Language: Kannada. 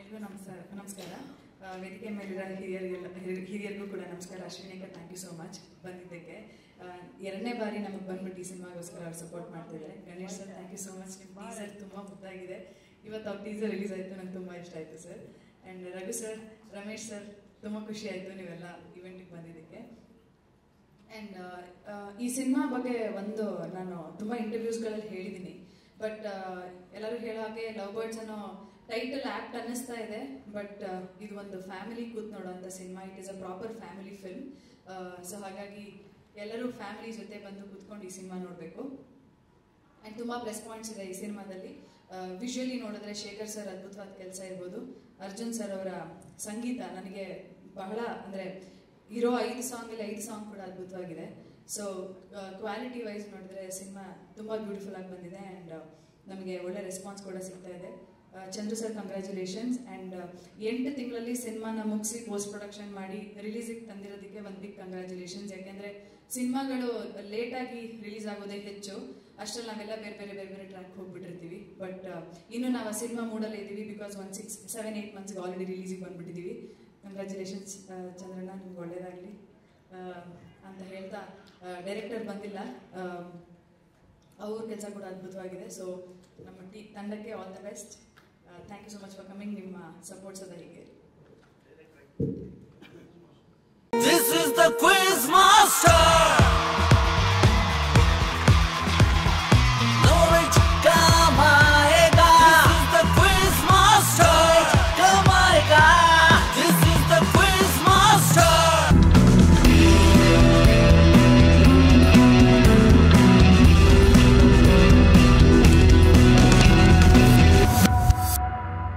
ಎಲ್ರಿಗೂ ನಮಸ್ಕಾರ ನಮಸ್ಕಾರ ಆ, ವೇದಿಕೆ ಮೇಲಿರೋ ಹಿರಿಯರಿಗೆಲ್ಲ ಹಿರಿ- ಹಿರಿಯರಿಗೂ ಕೂಡ ನಮಸ್ಕಾರ ಅಶ್ವಿನಿಕ ಥ್ಯಾಂಕ್ ಯು ಸೋ ಮಚ್ ಬಂದಿದ್ದಕ್ಕೆ ಆ, ಎರಡನೇ ಬಾರಿ ನಮಗೆ ಬಂದ್ಬಿಟ್ಟು ಈ ಸಿನಿಮಾಗೋಸ್ಕರ ಅವ್ರು ಸಪೋರ್ಟ್ ಮಾಡ್ತಿದ್ದಾರೆ Ganesh sir thank you so much ನಿಮ್ಮ ಟೀಸರ್ ತುಂಬ ಮುದ್ದಾಗಿದೆ ಇವತ್ತು ಅವ್ರ ಟೀಸರ್ ರಿಲೀಸ್ ಆಯಿತು ನಂಗೆ ತುಂಬ ಇಷ್ಟ ಆಯಿತು sir and Raghu sir Ramesh sir ತುಂಬ ಖುಷಿ ಆಯಿತು ನೀವೆಲ್ಲ ಇವೆಂಟಿಗೆ ಬಂದಿದ್ದಕ್ಕೆ ಆ್ಯಂಡ್ ಈ ಸಿನಿಮಾ ಬಗ್ಗೆ ಒಂದು ನಾನು ತುಂಬ ಇಂಟರ್ವ್ಯೂಸ್ಗಳಲ್ಲಿ ಹೇಳಿದ್ದೀನಿ ಬಟ್ ಎಲ್ಲರೂ ಹೇಳೋ ಹಾಗೆ ಲವ್ ಬರ್ಡ್ಸ್ ಅನ್ನೋ ಟೈಟಲ್ ಆ್ಯಕ್ಟ್ ಅನ್ನಿಸ್ತಾ ಇದೆ ಬಟ್ ಇದು ಒಂದು ಫ್ಯಾಮಿಲಿ ಕೂತ್ ನೋಡೋಂಥ cinema it is a proper family film so ಹಾಗಾಗಿ ಎಲ್ಲರೂ ಫ್ಯಾಮಿಲಿ ಜೊತೆ ಬಂದು ಕೂತ್ಕೊಂಡು ಈ ಸಿನಿಮಾ ನೋಡಬೇಕು ಆ್ಯಂಡ್ ತುಂಬ ಪ್ಲಸ್ ಪಾಯಿಂಟ್ಸ್ ಇದೆ ಈ ಸಿನಿಮಾದಲ್ಲಿ ವಿಜುವಲಿ ನೋಡಿದ್ರೆ ಶೇಖರ್ ಸರ್ ಅದ್ಭುತವಾದ ಕೆಲಸ ಇರ್ಬೋದು ಅರ್ಜುನ್ ಸರ್ ಅವರ ಸಂಗೀತ ನನಗೆ ಬಹಳ ಅಂದರೆ ಇರೋ ಐದು ಸಾಂಗಲ್ಲಿ ಐದು ಸಾಂಗ್ ಕೂಡ ಅದ್ಭುತವಾಗಿದೆ ಸೊ ಕ್ವಾಲಿಟಿ ವೈಸ್ ನೋಡಿದ್ರೆ ಸಿನಿಮಾ ತುಂಬ ಬ್ಯೂಟಿಫುಲ್ ಆಗಿ ಬಂದಿದೆ ಆ್ಯಂಡ್ ನಮಗೆ ಒಳ್ಳೆ ರೆಸ್ಪಾನ್ಸ್ ಕೂಡ ಸಿಗ್ತಾ ಇದೆ ಆ, ಚಂದ್ರು ಸರ್ ಕಂಗ್ರ್ಯಾಚುಲೇಷನ್ಸ್ ಆ್ಯಂಡ್ ಎಂಟು ತಿಂಗಳಲ್ಲಿ ಸಿನಿಮಾನ ಮುಗಿಸಿ ಪೋಸ್ಟ್ ಪ್ರೊಡಕ್ಷನ್ ಮಾಡಿ ರಿಲೀಸಿಗೆ ತಂದಿರೋದಕ್ಕೆ ಒಂದು ಬಿಗ್ ಕಂಗ್ರ್ಯಾಚುಲೇಷನ್ಸ್ ಯಾಕೆಂದರೆ ಸಿನಿಮಾಗಳು ಲೇಟಾಗಿ ರಿಲೀಸ್ ಆಗೋದೇ ಹೆಚ್ಚು ಅಷ್ಟರಲ್ಲಿ ನಾವೆಲ್ಲ ಬೇರೆ ಬೇರೆ ಬೇರೆ ಬೇರೆ ಟ್ರ್ಯಾಕ್ ಹೋಗ್ಬಿಟ್ಟಿರ್ತೀವಿ ಬಟ್ ಇನ್ನು ನಾವು ಆ ಸಿನಿಮಾ ಮೂಡಲ್ಲೇ ಇದ್ದೀವಿ because one six seven eight ಮಂತ್ಸ್ಗೆ ಆಲ್ರೆಡಿ ರಿಲೀಸಿಗೆ ಬಂದ್ಬಿಟ್ಟಿದ್ದೀವಿ ಕಂಗ್ರ್ಯಾಚುಲೇಷನ್ಸ್ ಚಂದ್ರಣ್ಣ ನಿಮ್ಗೆ ಒಳ್ಳೇದಾಗಲಿ ಅಂತ ಹೇಳ್ತಾ ಡೈರೆಕ್ಟರ್ ಬಂದಿಲ್ಲ ಅವ್ರ ಕೆಲಸ ಕೂಡ ಅದ್ಭುತವಾಗಿದೆ ಸೊ ನಮ್ಮ ಟೀ ತಂಡಕ್ಕೆ all the best thank you so much for coming ನಿಮ್ಮ ಸಪೋರ್ಟ್ ಸದ ಹೀಗೆ This is the Quiz Master!